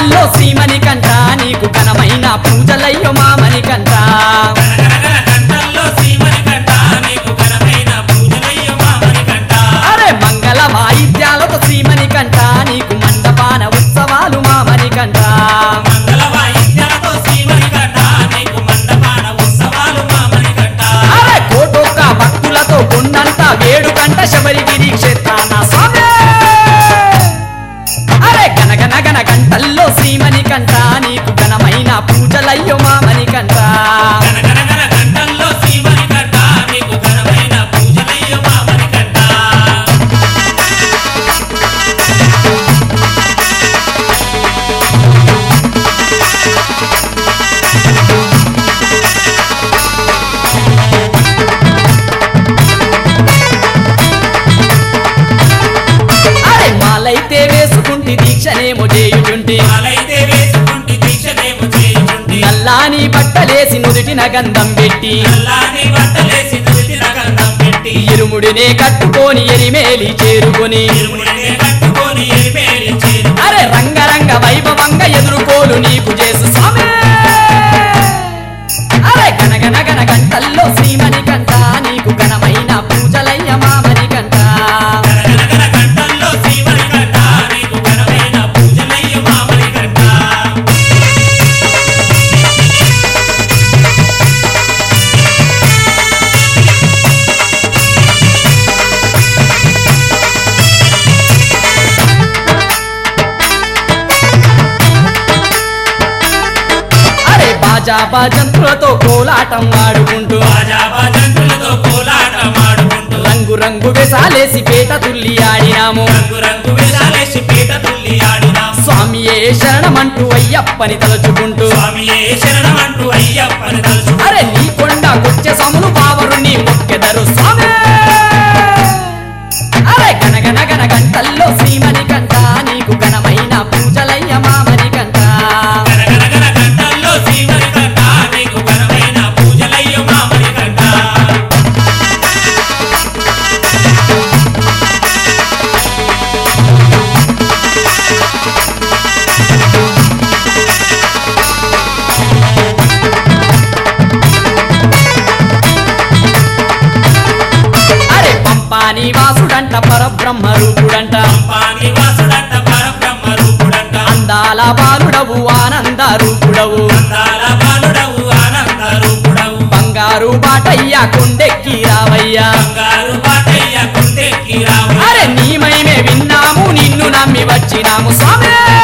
గంటల్లో శ్రీమణి కంట నీకు ఘనమైన పూజలయ్యో మామని కంట గనగనగన గంటల్లో శ్రీమణి కంట నీకు ఘనమైన పూజలయ్య మామని కంట అరే మంగళ వాయిద్యాలతో శ్రీమణి కంట నీకు మండపాన ఉత్సవాలు మామని కంట మంగళ వాయిద్యాలతో శ్రీమణి కంట నీకు మండపాన ఉత్సవాలు మామని కంట అరే కోటొక్క భక్తులతో కొండంత వేడుకంట శబరిగిరి క్షేత్రాన స్వామి అరే గనగన గన గంటల్లో శ్రీమణి కంట నీకు ఘనమైన పూజలయ్యో మామని కంట గనగనగన గంటల్లో శ్రీమణి కంట నీకు ఘనమైన పూజలయ్య మామని కంట అరే మాలైతే వేసుకుంటి దీక్షనేమో చేయుచుంటి మాలైతే వేసుకుంటి దీక్షనేమో చేయుచుంటి నల్లాని బట్టలేసి నుదుటిన గంధం పెట్టి నల్లాని బట్టలేసి నుదిటిన గంధం పెట్టి ఇరుముడినే కట్టుకొని ఎరిమేలి చేరుకొని ఇరుముడినే కట్టుకొని ఎరిమేలి చేరు అరే రంగరంగ వైభవంగా ఎదుర్కోలు నీకు చేసు స్వామి అరే గనగన గన గంటల్లో శ్రీమణి కంట నీకు ఘనమైన పూజలయ్య మామని కంట గనగనగన గంటల్లో శ్రీమణి కంట నీకు ఘనమైన పూజలయ్య మామని కంట అరే బాజా బాజంతులతో కోలాటం ఆడుకుంటూ బాజా బాజంతులతో కోలాటమాడుకుంటూ రంగు రంగు వేసాలేసి పేట తుల్లి ఆడినాము రంగు రంగు వేషాలేసి పీట తుల్లి ఆడినాం స్వామియే శరణమంటూ అయ్యప్పని తలుచుకుంటూ స్వామియే శరణమంటూ అయ్యప్పని తలుచు అరే నీ కొండ కొచ్చే సములు బావరు నీ మొక్కెదరు స్వామి అరే గనగన గన గంటల్లో శ్రీమణి కంట నీకు ఘనమైన పూజలయ్య మామని కంట గనగనగన గంటల్లో శ్రీమణి కంట నీకు ఘనమైన పూజలయ్య మామని కంట అరే పంపాని వాసుడంట పరబ్రహ్మ రూపుడంట పాని వాసుడంట పరబ్రహ్మ రూపుడంట అందాల బాలుడవు ఆనంద రూపుడవు అందాల బాలుడవు ఆనంద రూపుడవు బంగారు బాటయ్యా కొండెక్కి రావయ్యా బంగారు పాటయ్య కుందెక్కి రావు అరే నీ మహిమే విన్నాము నిన్ను నమ్మి వచ్చినాము స్వామి